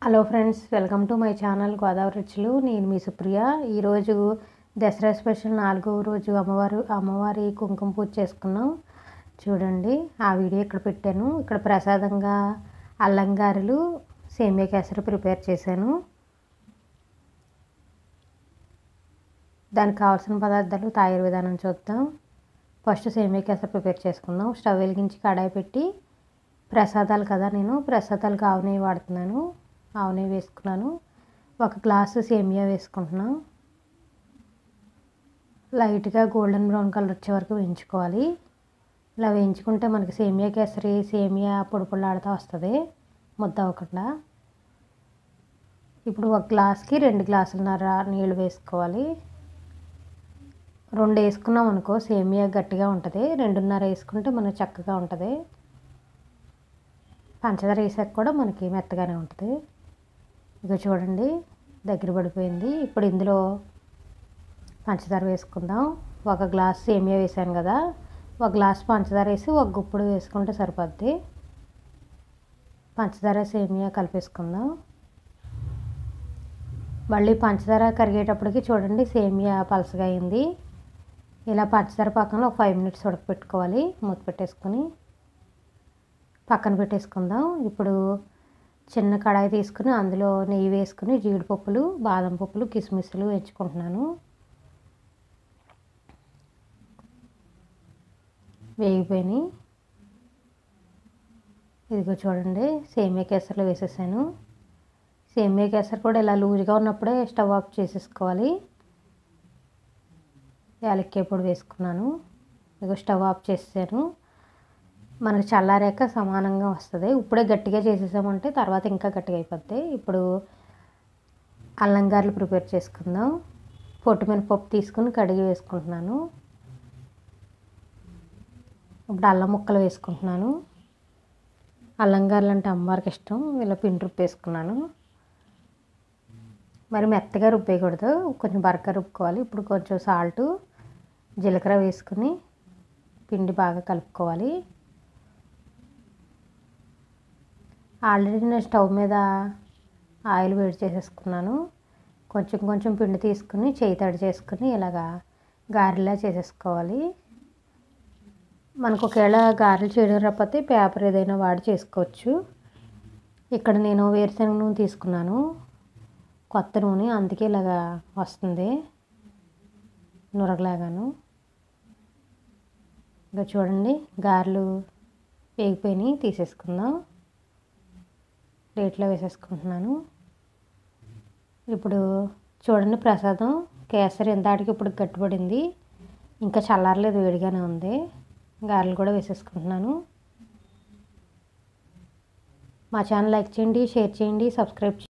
hello friends welcome to my channel Godavari రుచులు నేను మీ సుప్రియ ఈరోజు దసరా స్పెషల్ నాలుగవ రోజు అమ్మవారు అమ్మవారి కుంకుమ పూజ చేసుకున్నాం చూడండి ఆ వీడియో ఇక్కడ పెట్టాను ఇక్కడ ప్రసాదంగా అల్లం గారెలు సేమియా కేసరి ప్రిపేర్ చేశాను దానికి కావాల్సిన పదార్థాలు తయారు విధానం చూద్దాం ఫస్ట్ సేమియా కేసరి ప్రిపేర్ చేసుకుందాం స్టవ్ వెలిగించి కడాయి పెట్టి ప్రసాదాలు కదా నేను ప్రసాదాలకు ఆవు నెయ్యి వాడుతున్నాను ఆవు నెయ్యి వేసుకున్నాను ఒక గ్లాసు సేమియా వేసుకుంటున్నాను లైట్గా గోల్డెన్ బ్రౌన్ కలర్ వచ్చే వరకు వేయించుకోవాలి ఇలా వేయించుకుంటే మనకి సేమియా కేసరి సేమియా పొడి పొడిలాడుతూ వస్తుంది ముద్ద అవ్వకుండా ఇప్పుడు ఒక గ్లాస్కి రెండు గ్లాసులన్నర నీళ్ళు వేసుకోవాలి రెండు వేసుకున్నాం అనుకో సేమియా గట్టిగా ఉంటుంది రెండున్నర వేసుకుంటే మనకు చక్కగా ఉంటుంది పంచదార వేసాక కూడా మనకి మెత్తగానే ఉంటుంది ఇక చూడండి దగ్గర పడిపోయింది ఇప్పుడు ఇందులో పంచదార వేసుకుందాం ఒక గ్లాస్ సేమియా వేసాను కదా ఒక గ్లాస్ పంచదార వేసి ఒక గుప్పుడు వేసుకుంటే సరిపోద్ది పంచదార సేమియా కలిపేసుకుందాం మళ్ళీ పంచదార కరిగేటప్పటికి చూడండి సేమియా పలసగా అయింది ఇలా పంచదార పక్కన ఒక ఫైవ్ మినిట్స్ ఉడకపెట్టుకోవాలి మూత పెట్టేసుకొని పక్కన పెట్టేసుకుందాం ఇప్పుడు చిన్న కడాయి తీసుకుని అందులో నెయ్యి వేసుకుని జీడిపప్పులు బాదం పప్పులు కిస్మిస్లు వేయించుకుంటున్నాను వేగిపోయినాయి ఇదిగో చూడండి సేమియా కేసరిలో వేసేసాను సేమియా కేసరి కూడా ఇలా లూజ్గా ఉన్నప్పుడే స్టవ్ ఆఫ్ చేసేసుకోవాలి యాలక్కాయ పొడి వేసుకున్నాను ఇదిగో స్టవ్ ఆఫ్ చేసాను మనకు చల్లారాక సమానంగా వస్తుంది ఇప్పుడే గట్టిగా చేసేసామంటే తర్వాత ఇంకా గట్టిగా అయిపోద్ది ఇప్పుడు అల్లం గారెలు ప్రిపేర్ చేసుకుందాం పొట్టు మినపప్పు తీసుకుని కడిగి వేసుకుంటున్నాను ఇప్పుడు అల్లం ముక్కలు వేసుకుంటున్నాను అల్లం గారెలు అంటే అమ్మవారికి ఇష్టం ఇలా పిండి రుబ్బు వేసుకున్నాను మరి మెత్తగా రుబ్బేయకూడదు కొంచెం బరక రుబ్బుకోవాలి ఇప్పుడు కొంచెం సాల్టు జీలకర్ర వేసుకుని పిండి బాగా కలుపుకోవాలి ఆల్రెడీ నేను స్టవ్ మీద ఆయిల్ వేడి చేసేసుకున్నాను కొంచెం కొంచెం పిండి తీసుకుని చేయి తడి చేసుకుని ఇలాగా గారెలా చేసేసుకోవాలి మనకు ఒకవేళ గారెలు చేయడం రాకపోతే పేపర్ ఏదైనా వాడి చేసుకోవచ్చు ఇక్కడ నేను వేరుశనగ నూనె తీసుకున్నాను కొత్త నూనె అందుకే ఇలాగా వస్తుంది నురగలాగాను ఇంకా చూడండి గారెలు వేగిపోయినాయి తీసేసుకుందాం ప్లేట్లో వేసేసుకుంటున్నాను ఇప్పుడు చూడండి ప్రసాదం కేసరి ఎంతటికి ఇప్పుడు గట్టిపడింది ఇంకా చల్లారలేదు వేడిగానే ఉంది గారెలు కూడా వేసేసుకుంటున్నాను మా ఛానల్ లైక్ చేయండి షేర్ చేయండి సబ్స్క్రైబ్